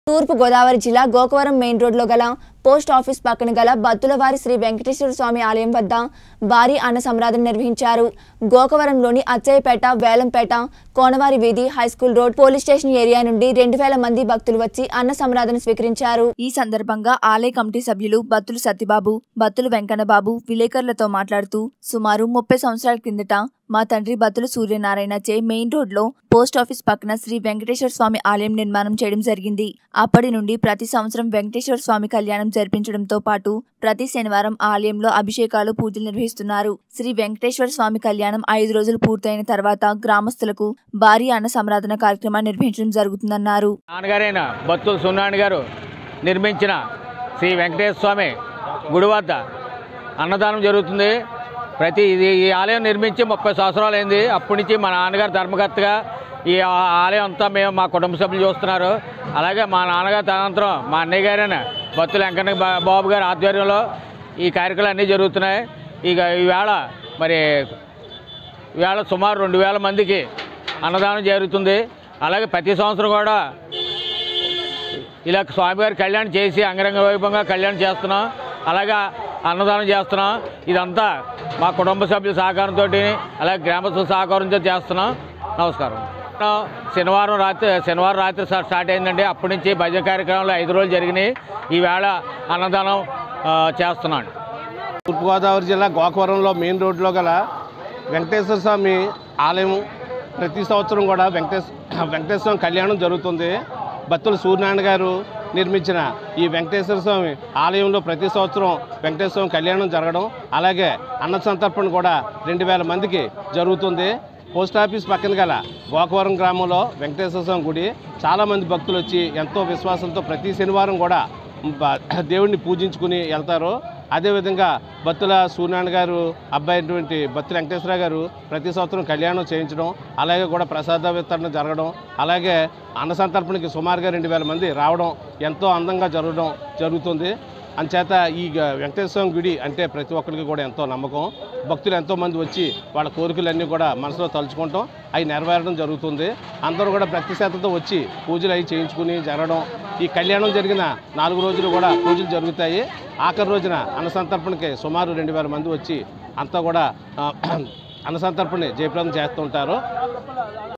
తూర్పు గోదావరి జిల్లా గోకవరం మెయిన్ రోడ్లో గల పోస్ట్ ఆఫీస్ పక్కన గల బత్తులవారి శ్రీ వెంకటేశ్వర స్వామి ఆలయం వద్ద భారీ అన్న సంరాధన నిర్వహించారు గోకవరంలోని అచ్చయ్యపేట వేలంపేట కోనవారి వీధి high school road police station area నుండి రెండు వేల మంది భక్తులు వచ్చి అన్న సంరాధన స్వీకరించారు ఈ సందర్భంగా ఆలయ కమిటీ సభ్యులు బత్తులు సత్యబాబు బత్తులు వెంకన్నబాబు విలేకరులతో మాట్లాడుతూ సుమారు ముప్పై సంవత్సరాల కిందట మా తండ్రి బత్తులు సూర్యనారాయణ చే మెయిన్ రోడ్లో పోస్ట్ ఆఫీస్ పక్కన శ్రీ వెంకటేశ్వర స్వామి ఆలయం నిర్మాణం చేయడం జరిగింది అప్పటి నుండి ప్రతి సంవత్సరం వెంకటేశ్వర స్వామి కళ్యాణం జరిపించడంతో పాటు ప్రతి శనివారం ఆలయంలో అభిషేకాలు పూజలు నిర్వహిస్తున్నారు శ్రీ వెంకటేశ్వర స్వామి కళ్యాణం ఐదు రోజులు పూర్తయిన తర్వాత గ్రామస్తులకు భారీ అన్న సంరాధన కార్యక్రమాన్ని నిర్వహించడం జరుగుతుందన్నారు నాన్నగారైన బత్తుల సున్నాని గారు నిర్మించిన శ్రీ వెంకటేశ్వర స్వామి గుడి వద్ద అన్నదానం జరుగుతుంది ప్రతి ఇది ఈ ఆలయం నిర్మించి ముప్పై సంవత్సరాలు అయింది అప్పటి నుంచి మా నాన్నగారు ధర్మకర్తగా ఈ ఆ- ఆలయం అంతా మేము మా కుటుంబ సభ్యులు చూస్తున్నారు అలాగే మా నాన్నగారు తదనంతరం మా అన్నయ్య గారైన బత్తుల వెంకన్న బా- బాబు గారి ఆధ్వర్యంలో ఈ కార్యక్రమాలు అన్నీ జరుగుతున్నాయి ఇక ఈవేళ మరి ఈవేళ సుమారు రెండు వేల మందికి అన్నదానం జరుగుతుంది అలాగే ప్రతి సంవత్సరం కూడా ఇలా స్వామివారి కళ్యాణం చేసి అంగరంగ వైభవంగా కళ్యాణం చేస్తున్నాం అలాగా అన్నదానం చేస్తున్నాం ఇదంతా మా కుటుంబ సభ్యుల సహకారంతో అలాగే గ్రామస్తుల సహకారంతో చేస్తున్నాం నమస్కారం శనివారం రాత్రి శనివారం రాత్రి స్టా- స్టార్ట్ అయిందండి అప్పటి నుంచి భజన కార్యక్రమాలు ఐదు రోజులు జరిగినాయి ఈవేళ అన్నదానం ఆ, చేస్తున్నాను తూర్పుగోదావరి జిల్లా గోకవరంలో మెయిన్ రోడ్లో గల వెంకటేశ్వర స్వామి ఆలయం ప్రతి సంవత్సరం కూడా వెంకటేశ్వర వెంకటేశ్వర స్వామి కళ్యాణం జరుగుతుంది భక్తులు సూర్యనారాయణ గారు నిర్మించిన ఈ వెంకటేశ్వర స్వామి ఆలయంలో ప్రతి సంవత్సరం వెంకటేశ్వర స్వామి కళ్యాణం జరగడం అలాగే అన్న సంతర్పణ కూడా రెండు వేల మందికి జరుగుతుంది పోస్ట్ ఆఫీస్ పక్కన గల గోకవరం గ్రామంలో వెంకటేశ్వర స్వామి గుడి చాలామంది భక్తులు వచ్చి ఎంతో విశ్వాసంతో ప్రతి శనివారం కూడా బ- దేవుడిని పూజించుకుని వెళ్తారు అదేవిధంగా బత్తుల సూర్యనారాయణ గారు అబ్బాయి అయినటువంటి బత్తుల వెంకటేశ్వర గారు ప్రతి సంవత్సరం కళ్యాణం చేయించడం అలాగే కూడా ప్రసాద వితరణ జరగడం అలాగే అన్న సంతర్పణకి సుమారుగా రెండు వేల మంది రావడం ఎంతో అందంగా జరగడం జరుగుతుంది అంచేత ఈ గ- వెంకటేశ్వర స్వామి గుడి అంటే ప్రతి ఒక్కరికి కూడా ఎంతో నమ్మకం భక్తులు ఎంతోమంది వచ్చి వాళ్ళ కోరికలన్నీ కూడా మనసులో తలుచుకుంటాం అవి నెరవేరడం జరుగుతుంది అందరూ కూడా భక్తి శ్రద్ధతో వచ్చి పూజలు అవి చేయించుకుని జరగడం ఈ కళ్యాణం జరిగిన నాలుగు రోజులు కూడా పూజలు జరుగుతాయి ఆఖరి రోజున అన్నసంతర్పణకి సుమారు రెండు వేల మంది వచ్చి అంతా కూడా ఆ, అన్నసంతర్పణని జయప్రదం చేస్తూ ఉంటారు